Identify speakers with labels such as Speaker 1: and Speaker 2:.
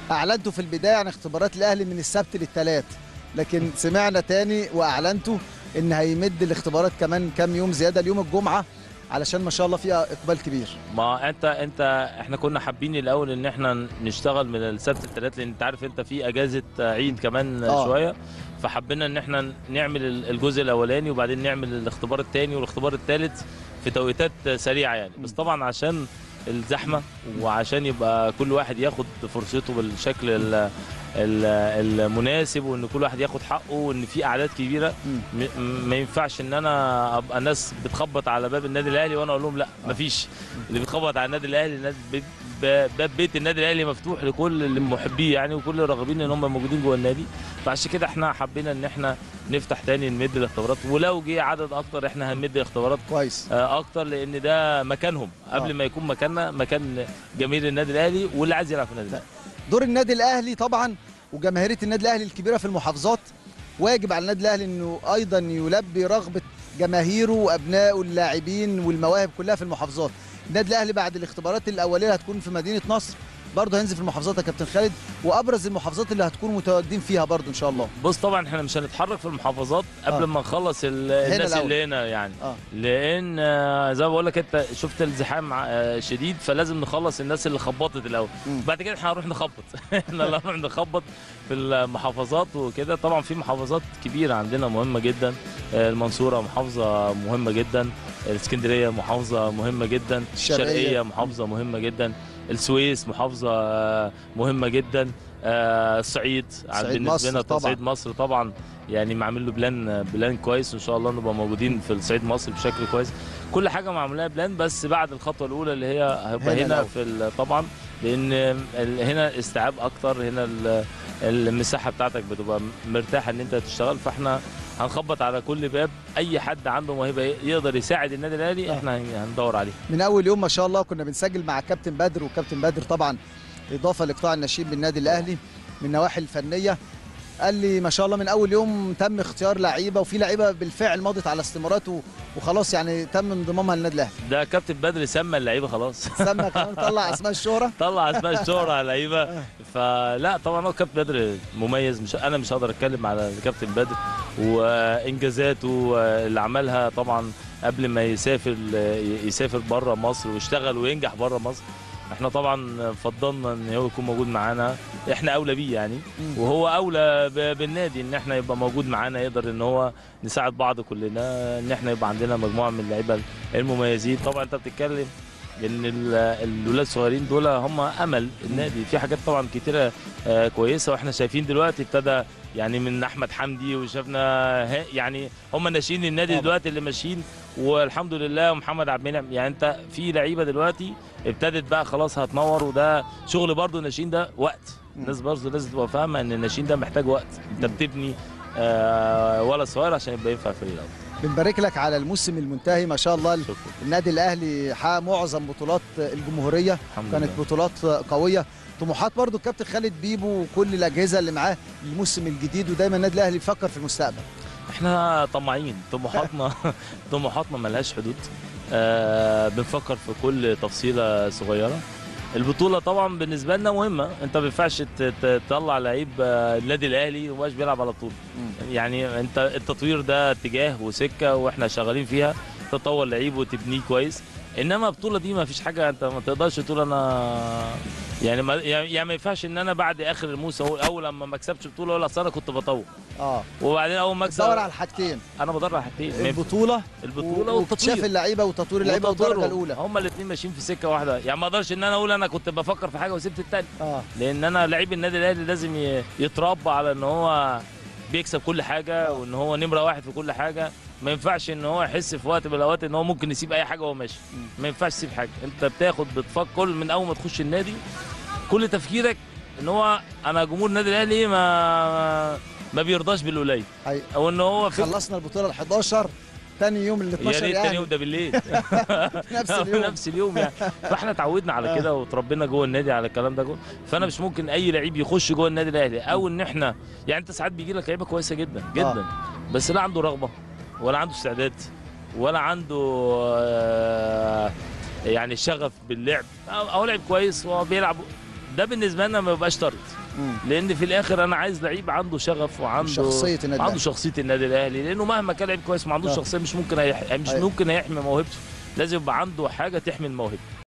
Speaker 1: اعلنتوا في البدايه عن اختبارات الاهلي من السبت للثلاث لكن سمعنا تاني واعلنتوا ان هيمد الاختبارات كمان كام يوم زياده ليوم الجمعه علشان ما شاء الله فيها اقبال كبير
Speaker 2: ما انت انت احنا كنا حابين الاول ان احنا نشتغل من السبت الثلاث لان انت عارف انت في اجازه عيد كمان
Speaker 1: آه.
Speaker 2: آه. شويه فحبينا ان احنا نعمل الجزء الاولاني وبعدين نعمل الاختبار الثاني والاختبار الثالث في توقيتات سريعه يعني بس طبعا عشان الزحمه وعشان يبقى كل واحد ياخد فرصته بالشكل ال- ال- المناسب وان كل واحد ياخد حقه وان في اعداد كبيره
Speaker 1: مم.
Speaker 2: م- ما ينفعش ان انا ابقى ناس بتخبط على باب النادي الاهلي وانا اقول لهم لا مفيش اللي بيتخبط على النادي الاهلي النادي- ب- ب- باب بيت النادي الاهلي مفتوح لكل اللي محبيه يعني وكل الراغبين ان هم موجودين جوه النادي فعشان كده احنا حبينا ان احنا نفتح تاني نمد الاختبارات ولو جه عدد اكتر احنا هنمد اختبارات
Speaker 1: كويس
Speaker 2: آه، اكتر لان ده مكانهم قبل
Speaker 1: آه.
Speaker 2: ما يكون مكاننا مكان جماهير النادي الاهلي واللي عايز يلعب في النادي الاهلي
Speaker 1: دور النادي الاهلي طبعا وجماهيريه النادي الاهلي الكبيره في المحافظات واجب على النادي الاهلي انه ايضا يلبي رغبه جماهيره وابنائه اللاعبين والمواهب كلها في المحافظات النادي الاهلي بعد الاختبارات الاوليه هتكون في مدينه نصر برضه هينزل في المحافظات يا كابتن خالد وابرز المحافظات اللي هتكونوا متواجدين فيها برضه ان شاء الله
Speaker 2: بص طبعا احنا مش هنتحرك في المحافظات قبل
Speaker 1: آه.
Speaker 2: ما نخلص ال- الناس
Speaker 1: الأول.
Speaker 2: اللي هنا يعني
Speaker 1: اه
Speaker 2: لان آه، زي ما بقول لك انت شفت الزحام آه، شديد فلازم نخلص الناس اللي خبطت الاول
Speaker 1: مم.
Speaker 2: بعد كده احنا هنروح نخبط احنا اللي هنروح نخبط في المحافظات وكده طبعا في محافظات كبيره عندنا مهمه جدا آه، المنصوره محافظه مهمه جدا الاسكندريه محافظه مهمه جدا
Speaker 1: الشرقية.
Speaker 2: الشرقيه محافظه مهمه جدا السويس محافظه آه، مهمه جدا آه، الصعيد
Speaker 1: صعيد
Speaker 2: بالنسبه
Speaker 1: مصر
Speaker 2: لنا
Speaker 1: طبعاً.
Speaker 2: صعيد مصر طبعا يعني معمول له بلان بلان كويس وان شاء الله نبقى موجودين في الصعيد مصر بشكل كويس كل حاجه معمول لها بلان بس بعد الخطوه الاولى اللي هي
Speaker 1: هنا
Speaker 2: هيبقى هنا
Speaker 1: الأول.
Speaker 2: في ال- طبعا لان ال- هنا استيعاب اكتر هنا ال- المساحه بتاعتك بتبقى مرتاحه ان انت تشتغل فاحنا هنخبط على كل باب اي حد عنده موهبه يقدر يساعد النادي الاهلي
Speaker 1: آه.
Speaker 2: احنا هندور عليه
Speaker 1: من اول يوم ما شاء الله كنا بنسجل مع كابتن بدر وكابتن بدر طبعا اضافه لقطاع النشيد بالنادي الاهلي من النواحي الفنيه قال لي ما شاء الله من اول يوم تم اختيار لعيبه وفي لعيبه بالفعل مضت على استمارات و- وخلاص يعني تم انضمامها للنادي الاهلي
Speaker 2: ده كابتن بدر سمى اللعيبه خلاص
Speaker 1: سمى كمان طلع اسماء الشهره
Speaker 2: طلع اسماء الشهرة على اللعيبه فلا طبعا هو كابتن بدر مميز مش انا مش هقدر اتكلم على الكابتن بدر وانجازاته اللي عملها طبعا قبل ما يسافر يسافر بره مصر ويشتغل وينجح بره مصر احنا طبعا فضلنا ان هو يكون موجود معانا احنا اولى بيه يعني
Speaker 1: مم.
Speaker 2: وهو اولى ب- بالنادي ان احنا يبقى موجود معانا يقدر ان هو نساعد بعض كلنا ان احنا يبقى عندنا مجموعه من اللعيبه المميزين طبعا انت بتتكلم ان ال- الولاد الصغيرين دول هم امل النادي في حاجات طبعا كتيره آه، كويسه واحنا شايفين دلوقتي ابتدى يعني من احمد حمدي وشفنا ها- يعني هم ناشئين النادي
Speaker 1: طبعا.
Speaker 2: دلوقتي اللي ماشيين والحمد لله ومحمد عبد المنعم يعني انت في لعيبه دلوقتي ابتدت بقى خلاص هتنور وده شغل برضو الناشئين ده وقت
Speaker 1: مم.
Speaker 2: الناس برضو لازم تبقى فاهمه ان الناشئين ده محتاج وقت انت بتبني آه ولا صغير عشان يبقى ينفع في الاول
Speaker 1: بنبارك لك على الموسم المنتهي ما شاء الله
Speaker 2: شكرا
Speaker 1: النادي الاهلي حقق معظم بطولات الجمهوريه
Speaker 2: الحمد
Speaker 1: كانت
Speaker 2: لله
Speaker 1: بطولات قويه طموحات برضو الكابتن خالد بيبو وكل الاجهزه اللي معاه الموسم الجديد ودايما النادي الاهلي بيفكر في المستقبل
Speaker 2: احنا طماعين طموحاتنا طموحاتنا ملهاش حدود آه بنفكر في كل تفصيله صغيره البطوله طبعا بالنسبه لنا مهمه انت ما ينفعش ت- ت- تطلع لعيب آه، النادي الاهلي ومش بيلعب على طول يعني انت التطوير ده اتجاه وسكه واحنا شغالين فيها تطور لعيب وتبنيه كويس انما البطوله دي ما فيش حاجه انت ما تقدرش تقول انا يعني ما يعني ما ينفعش ان انا بعد اخر الموسم اقول اول لما ما اكسبش بطوله اقول اصل انا كنت بطور
Speaker 1: اه
Speaker 2: وبعدين اول ما اكسب
Speaker 1: بتدور على الحاجتين
Speaker 2: انا بدور على حاجتين ما ينفع-
Speaker 1: البطوله
Speaker 2: البطوله
Speaker 1: واكتشاف
Speaker 2: والتطوير
Speaker 1: اللعيبه وتطوير اللعيبه والدرجه الاولى
Speaker 2: هما الاثنين ماشيين في سكه واحده يعني ما اقدرش ان انا اقول انا كنت بفكر في حاجه وسبت الثانيه
Speaker 1: اه
Speaker 2: لان انا لعيب النادي الاهلي لازم ي- يتربى على ان هو بيكسب كل حاجه وان هو نمره واحد في كل حاجه ما ينفعش ان هو يحس في وقت من الاوقات ان هو ممكن يسيب اي حاجه وهو ماشي ما ينفعش تسيب حاجه انت بتاخد بتفكر من اول ما تخش النادي كل تفكيرك ان هو انا جمهور النادي الاهلي ما ما بيرضاش بالقليل
Speaker 1: حقيقي.
Speaker 2: او ان هو في
Speaker 1: خلصنا البطوله ال 11 تاني يوم ال
Speaker 2: يا
Speaker 1: 12
Speaker 2: ريت تاني
Speaker 1: يعني
Speaker 2: يوم ده بالليل
Speaker 1: نفس اليوم
Speaker 2: نفس اليوم يعني فاحنا اتعودنا على
Speaker 1: آه.
Speaker 2: كده وتربينا جوه النادي على الكلام ده جوه فانا مش ممكن اي لعيب يخش جوه النادي الاهلي او ان احنا يعني انت ساعات بيجي لك لعيبه كويسه جدا جدا بس لا عنده رغبه ولا عنده استعداد ولا عنده آه، يعني شغف باللعب او أو لعب كويس وهو بيلعب ده بالنسبه لنا ما بيبقاش طرد
Speaker 1: مم.
Speaker 2: لان في الاخر انا عايز لعيب عنده شغف وعنده
Speaker 1: شخصيه النادي
Speaker 2: عنده
Speaker 1: الأهلي.
Speaker 2: شخصيه النادي الاهلي لانه مهما كان لعيب كويس ما عندوش
Speaker 1: آه.
Speaker 2: شخصيه مش ممكن هيح... مش
Speaker 1: أيوة.
Speaker 2: ممكن هيحمي موهبته لازم يبقى عنده حاجه تحمي الموهبه